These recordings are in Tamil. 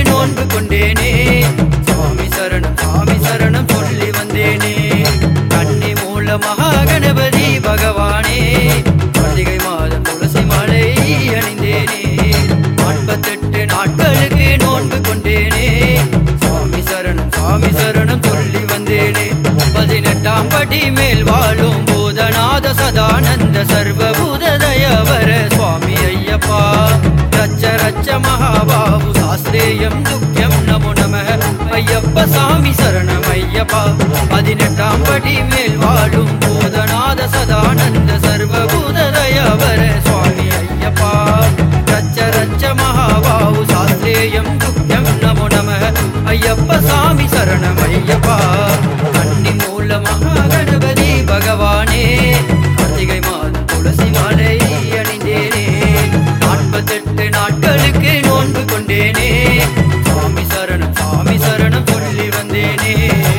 நோன்பு கொண்டேனே சுவாமி சரணம் சுவாமி சரணம் சொல்லி வந்தேனே கன்னி மூல மகாகணபதி பகவானே கார்த்திகை மாதம் துளசி மாலை அணிந்தேனே நாற்பத்தெட்டு நாட்களுக்கு நோன்பு கொண்டேனே சுவாமி சரணம் சுவாமி சரணம் சொல்லி வந்தேனே பதினெட்டாம் படி மேல் வாழும் பூதநாத சதானந்த சர்வபூததயவர சுவாமி ஐயப்பா ரச்ச ரச்ச மகாபாபு சாஸ்திரேயம் துக்கியம் நமோ நம ஐயப்ப சாமி சரணம் ஐயப்பா பதினெட்டாம் படி மேல் வாழும் பூதநாத சதானந்த சர்வபூததயவர சுவாமி ஐயப்பா ரச்ச ரச்ச மகாபாவு சாஸ்திரேயம் துக்கியம் நமோ நம ஐயப்ப சாமி சரணம் ஐயப்பா கன்னி மூல மகாகணபதி பகவானே கார்த்திகை மாதம் துளசி மாலை அணிந்தேனே நாற்பத்தெட்டு நாட்களுக்கு நோன்பு கொண்டேனே சுவாமி சரணம் சுவாமி சரணம் சொல்லி வந்தேனே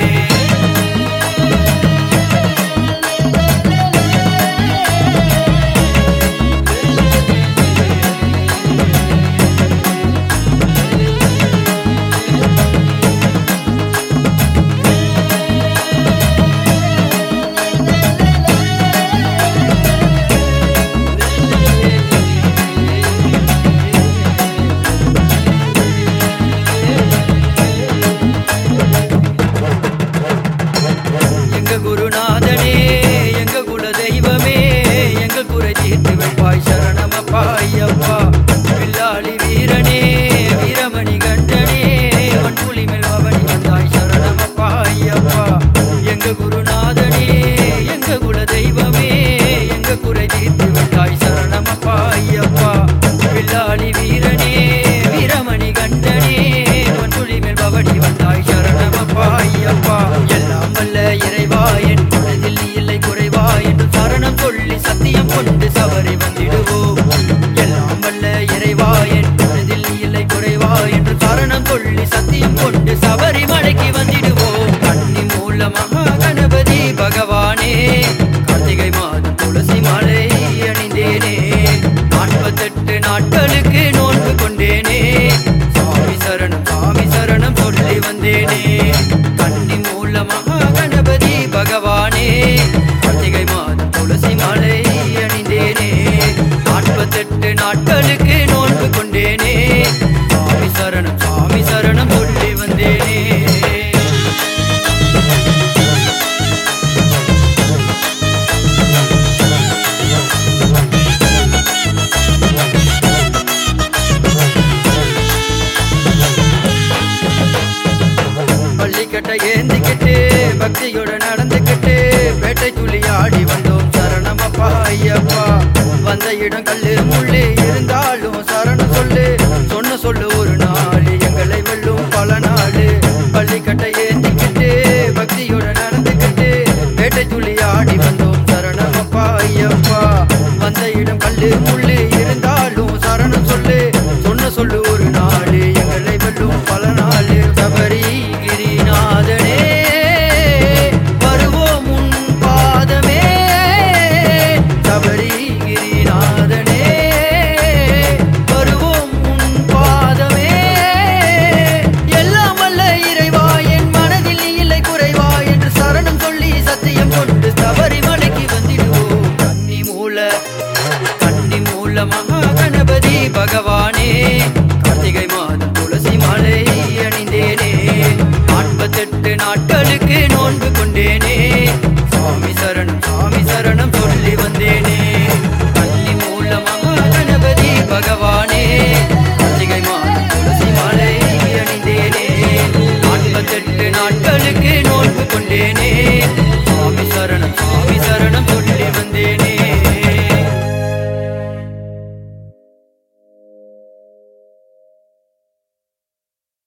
எங்க குருநாதனே எங்க குல தெய்வமே எங்க குறை தீர்த்து வைப்பாய் சரணமப்பா ஐயப்பா வில்லாளி வீரனே வீரமணி கண்டனே வன்புலி மேல் பவனி வந்தாய் சரணமப்பா ஐயப்பா எங்க குருநாதனே எங்க குல தெய்வமே எங்க குறை தீர்த்து வைத்தாய் சரணமப்பா ஐயப்பா வில்லாளி வீரனே வீரமணி கண்டனே வன்புலி மேல் பவனி வந்தாய் சரணமப்பா ஐயப்பா எல்லாம் வல்ல இறைவா என் மனதில் நீ இல்லை குறைவா என்று சரணம் சொல்லி சத்தியம் கொண்டு சபரி வந்திடுவோம் எல்லாம் வல்ல இறைவா என் மனதில் நீ இல்லை குறைவா என்று சரணம் சொல்லி சத்தியம் கொண்டு சபரிமலைக்கு வந்திடுவோம் கன்னி மூல மகா கணபதி பகவானே கார்த்திகை மாதம் துளசி மாலை அணிந்தேனே நாற்பத்தெட்டு நாட்களுக்கு நோன்பு கொண்டேனே சுவாமி சரணம் சுவாமி சரணம் சொல்லி வந்தேனே கன்னி மூல மகா கணபதி பகவானே கார்த்திகை மாதம் துளசி மாலை அணிந்தேனே நாற்பத்தெட்டு நாட்களுக்கு நோன்பு கொண்டேனே சுவாமி சரணம் சுவாமி சரணம் சொல்லி வந்தேனே பள்ளிக்கட்டை ஏந்திக்கிட்டு பக்தியோட நடந்துக்கிட்டு பேட்டை துள்ளி ஆடி வந்தோம் சரணமப்பா ஐயப்பா வந்த இடம் கல்லு முள்ளு இருந்தாலும் சரணம் சொல்லு சொன்ன சொல்லு ஒரு நாள் எங்களை வெல்லும் பல நாள் பள்ளிக்கட்டை ஏந்திக்கிட்டு பக்தியோட நடந்துக்கிட்டு பேட்டை துள்ளி ஆடி வந்தோம் சரணமப்பா ஐயப்பா வந்த இடம் கல்லு முள்ளு இருந்தாலும் சரணம் சொல்லு சொன்ன சொல்லு ஒரு நாள் எங்களை வெல்லும் பல நாள் சபரி கிரிநாதனே வருவோம் உன் பாதமே சபரி கிரிநாதனே வருவோம் உன் பாதமே எல்லாம் வல்ல இறைவா என் மனதில் நீ இல்லை குறைவா என்று சரணம் சொல்லி சத்தியம் கொண்டு சபரிமலைக்கு வந்திடுவோம் கன்னி மூல கன்னி மூல மகா கணபதி பகவானே கார்த்திகை மாதம் துளசி மாலை அணிந்தேனே நாற்பத்தெட்டு நாட்களுக்கு நோன்பு கொண்டேனே சுவாமி சரணம் சுவாமி சரணம் சொல்லி வந்தேனே கன்னி மூல மகா கணபதி பகவானே கார்த்திகை மாதம் துளசி மாலை அணிந்தேனே நாற்பத்தெட்டு நாட்களுக்கு நோன்பு கொண்டேனே